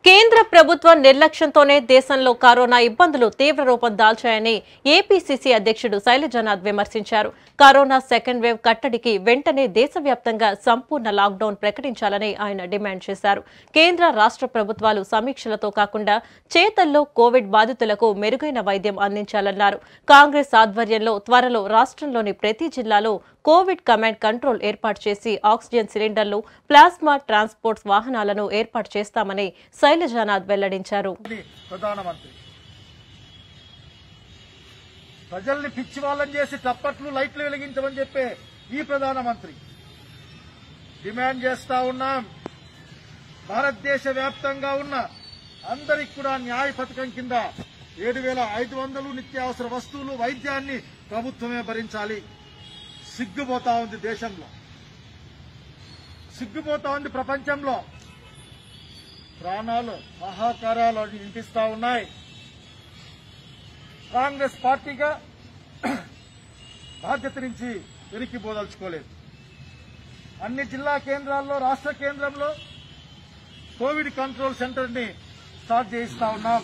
కేంద్ర ప్రభుత్వ నిర్లక్ష్యంతోనే దేశంలో కరోనా ఇబ్బందులు తీవ్ర రూపం దాల్చాయని ఏపీసీసీ అధ్యక్షుడు శైలజనాథ్ విమర్శించారు కరోనా సెకండ్ వేవ్ కట్టడికి వెంటనే దేశవ్యాప్తంగా సంపూర్ణ లాక్డౌన్ ప్రకటించాలని ఆయన డిమాండ్ చేశారు కేంద్ర రాష్ట్ర ప్రభుత్వాలు సమీక్షలతో కాకుండా చేతల్లో కోవిడ్ బాధితులకు మెరుగైన వైద్యం అందించాలన్నారు కాంగ్రెస్ ఆధ్వర్యంలో త్వరలో రాష్ట్రంలోని ప్రతి జిల్లాలో కోవిడ్ కమాండ్ కంట్రోల్ ఏర్పాటు చేసి ఆక్సిజన్ సిలిండర్లు ప్లాస్మా ట్రాన్స్పోర్ట్ వాహనాలను ఏర్పాటు చేస్తామని శైలజానాథ్ వెల్లడించారు ఉంది ప్రధానమంత్రి ప్రజల్ని పిచ్చి వాళ్ళని చేసి టప్పట్లు లైట్లు వెలిగించమని చెప్పే ఈ ప్రధానమంత్రి డిమాండ్ చేస్తా ఉన్నాం భారతదేశ వ్యాప్తంగా ఉన్న అందరికి కూడా న్యాయ పథకం కింద ఏడు వేల ఐదు వందలు నిత్యావసర వస్తువులు వైద్యాన్ని ప్రభుత్వమే భరించాలి సిగ్గుపోతా ఉంది దేశంలో సిగ్గుపోతా ఉంది ప్రపంచంలో ప్రాణాలు మహాకారాలు వినిపిస్తా ఉన్నాయి కాంగ్రెస్ పార్టీగా బాధ్యత నుంచి వెనక్కి పోదలుచుకోలేదు అన్ని జిల్లా కేంద్రాల్లో రాష్ట్ర కేంద్రంలో కోవిడ్ కంట్రోల్ సెంటర్ ని స్టార్ట్ చేయిస్తా ఉన్నాం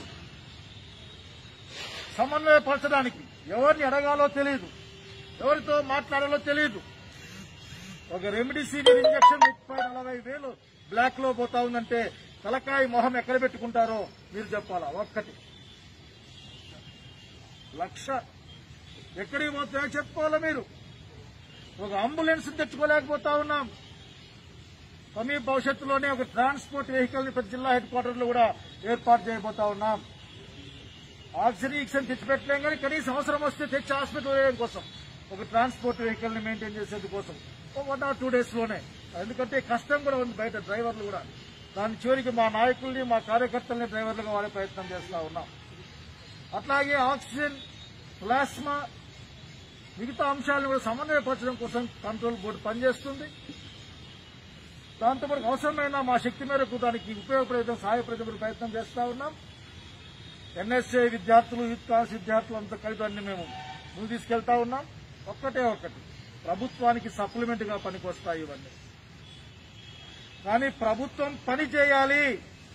సమన్వయపరచడానికి ఎవరిని అడగాలో తెలియదు ఎవరితో మాట్లాడాలో తెలియదు ఒక రెమిడిసివిర్ ఇంజక్షన్ ముప్పై నలభై వేలు బ్లాక్ లో పోతా ఉందంటే తలకాయ మొహం ఎక్కడ పెట్టుకుంటారో మీరు చెప్పాలా ఒక్కటి లక్ష ఎక్కడికి పోతాయో చెప్పుకోవాలా మీరు ఒక అంబులెన్స్ తెచ్చుకోలేకపోతా ఉన్నాం సమీప భవిష్యత్తులోనే ఒక ట్రాన్స్పోర్ట్ వెహికల్ ని ప్రతి జిల్లా హెడ్ క్వార్టర్ లో కూడా ఏర్పాటు చేయబోతా ఉన్నాం ఆక్సిజన్ ఈక్సిజన్ తెచ్చిపెట్టలేం కానీ కనీసం అవసరం వస్తే తెచ్చి హాస్పిటల్ వేయడం కోసం ఒక ట్రాన్స్పోర్ట్ వెహికల్ ని మెయింటైన్ చేసేందు కోసం వన్ ఆర్ టూ డేస్ లోనే ఎందుకంటే కష్టం కూడా ఉంది బయట డ్రైవర్లు కూడా దాని చివరికి మా నాయకుల్ని మా కార్యకర్తల్ని డ్రైవర్లుగా వాడే ప్రయత్నం చేస్తా ఉన్నాం అట్లాగే ఆక్సిజన్ ప్లాస్మా మిగతా అంశాలను కూడా సమన్వయపరచడం కోసం కంట్రోల్ బోర్డు పనిచేస్తుంది దాంతో మనకు అవసరమైన మా శక్తి మేరకు దానికి ఉపయోగపడే సహాయపడే ప్రయత్నం చేస్తా ఉన్నాం ఎన్ఎస్ఏ విద్యార్థులు యూత్ కాన్స్ విద్యార్థులు అంతా కలిపి అన్ని మేము ముందు తీసుకెళ్తా ఉన్నాం ఒక్కటే ఒక్కటి ప్రభుత్వానికి సప్లిమెంట్ గా పనికొస్తాయి ఇవన్నీ కానీ ప్రభుత్వం పని చేయాలి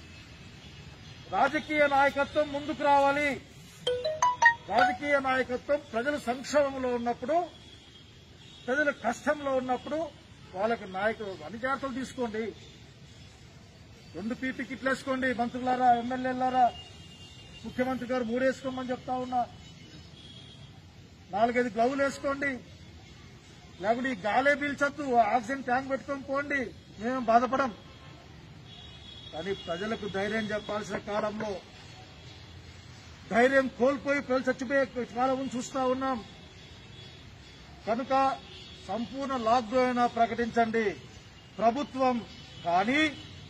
రాజకీయ నాయకత్వం ముందుకు రావాలి రాజకీయ నాయకత్వం ప్రజలు సంక్షోభంలో ఉన్నప్పుడు ప్రజలు కష్టంలో ఉన్నప్పుడు వాళ్ళకి నాయకులు అన్ని జాగ్రత్తలు తీసుకోండి రెండు పీపీ కిట్లు వేసుకోండి మంత్రులారా ఎమ్మెల్యేలారా ముఖ్యమంత్రి గారు మూడేసుకోమని చెప్తా ఉన్నా నాలుగైదు గ్లౌలు వేసుకోండి లేకుంటే ఈ గాలే పీల్చొద్దు ఆక్సిజన్ ట్యాంక్ పెట్టుకొని పోండి మేము బాధపడం కానీ ప్రజలకు ధైర్యం చెప్పాల్సిన కాలంలో ధైర్యం కోల్పోయి ప్రజలు చచ్చిపోయే కాలం చూస్తా ఉన్నాం కనుక సంపూర్ణ లాక్డౌన్ అయినా ప్రకటించండి ప్రభుత్వం కానీ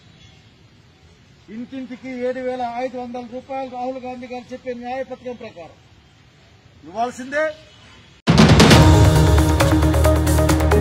ఇంటింటికి ఏడు వేల ఐదు వందల రూపాయలు రాహుల్ గాంధీ గారు చెప్పే న్యాయ పథకం ప్రకారం ఇవ్వాల్సిందే